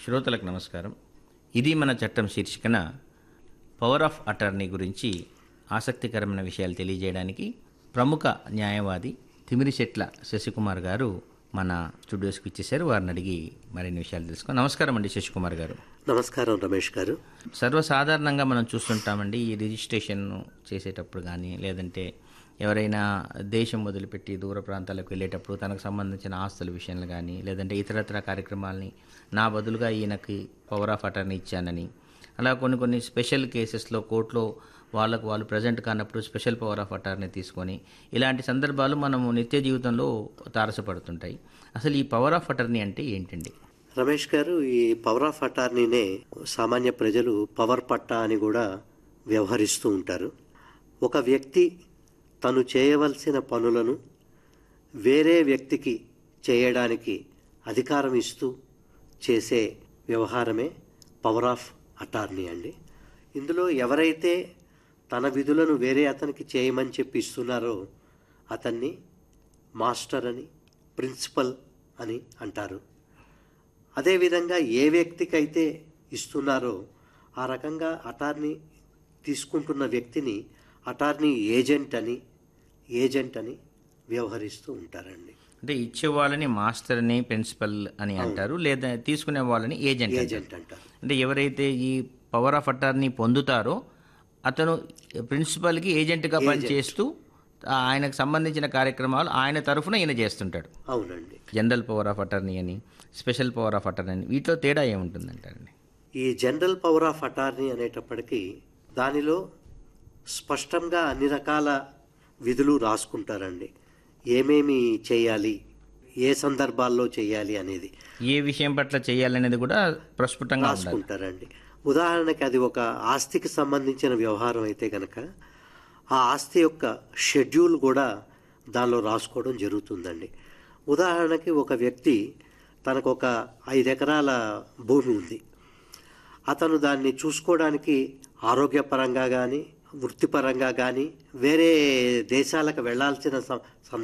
శ్రోతలకు నమస్కారం ఇది మన చట్టం శీర్షికన పవర్ ఆఫ్ అటార్నీ గురించి ఆసక్తికరమైన విషయాలు తెలియజేయడానికి ప్రముఖ న్యాయవాది తిమిరిశెట్ల శశికుమార్ గారు మన స్టూడియోస్కి ఇచ్చేశారు వారిని అడిగి మరిన్ని విషయాలు తెలుసుకుని నమస్కారం అండి శశికుమార్ గారు నమస్కారం రమేష్ గారు సర్వసాధారణంగా మనం చూస్తుంటామండి ఈ రిజిస్ట్రేషన్ చేసేటప్పుడు కానీ లేదంటే ఎవరైనా దేశం వదిలిపెట్టి దూర ప్రాంతాలకు వెళ్ళేటప్పుడు తనకు సంబంధించిన ఆస్తుల విషయంలో కానీ లేదంటే ఇతరత్ర కార్యక్రమాలని నా బదులుగా ఈయనకి పవర్ ఆఫ్ అటర్నీ ఇచ్చానని అలా కొన్ని కొన్ని స్పెషల్ కేసెస్లో కోర్టులో వాళ్ళకు వాళ్ళు ప్రజెంట్ కానప్పుడు స్పెషల్ పవర్ ఆఫ్ అటార్నీ తీసుకొని ఇలాంటి సందర్భాలు మనము నిత్య జీవితంలో తారసపడుతుంటాయి అసలు ఈ పవర్ ఆఫ్ అటర్నీ అంటే ఏంటండి రమేష్ గారు ఈ పవర్ ఆఫ్ అటార్నీనే సామాన్య ప్రజలు పవర్ పట్టా అని కూడా వ్యవహరిస్తూ ఉంటారు ఒక వ్యక్తి తను చేయవలసిన పనులను వేరే వ్యక్తికి చేయడానికి అధికారం ఇస్తూ చేసే వ్యవహారమే పవర్ ఆఫ్ అటార్నీ అండి ఇందులో ఎవరైతే తన విధులను వేరే అతనికి చేయమని చెప్పి ఇస్తున్నారో అతన్ని మాస్టర్ అని ప్రిన్సిపల్ అని అంటారు అదేవిధంగా ఏ వ్యక్తికైతే ఇస్తున్నారో ఆ రకంగా అటార్నీ తీసుకుంటున్న వ్యక్తిని అటార్నీ ఏజెంట్ అని ఏజెంట్ అని వ్యవహరిస్తూ ఉంటారండి అంటే ఇచ్చే వాళ్ళని మాస్టర్ అని ప్రిన్సిపల్ అని అంటారు లేదా తీసుకునే వాళ్ళని ఏజెంట్ అంటారు. ఏజెంట్ అంటారు అంటే ఎవరైతే ఈ పవర్ ఆఫ్ అటార్నీ పొందుతారో అతను ప్రిన్సిపల్కి ఏజెంట్గా పనిచేస్తూ ఆ ఆయనకు సంబంధించిన కార్యక్రమాలు ఆయన తరఫున ఈయన చేస్తుంటాడు అవునండి జనరల్ పవర్ ఆఫ్ అటార్నీ అని స్పెషల్ పవర్ ఆఫ్ అటార్నీ అని వీటిలో తేడా ఏముంటుందంటారండి ఈ జనరల్ పవర్ ఆఫ్ అటార్నీ అనేటప్పటికీ దానిలో స్పష్టంగా అన్ని రకాల విధులు రాసుకుంటారండి ఏమేమి చేయాలి ఏ సందర్భాల్లో చేయాలి అనేది ఏ విషయం పట్ల చేయాలనేది కూడా ప్రస్ఫుటంగా ఉండాలి రాసుకుంటారండి ఉదాహరణకి అది ఒక ఆస్తికి సంబంధించిన వ్యవహారం అయితే కనుక ఆ ఆస్తి యొక్క షెడ్యూల్ కూడా దానిలో రాసుకోవడం జరుగుతుందండి ఉదాహరణకి ఒక వ్యక్తి తనకు ఒక ఐదు ఎకరాల భూమి ఉంది అతను దాన్ని చూసుకోవడానికి ఆరోగ్యపరంగా కానీ వృత్తిపరంగా కానీ వేరే దేశాలకు వెళ్ళాల్సిన సం-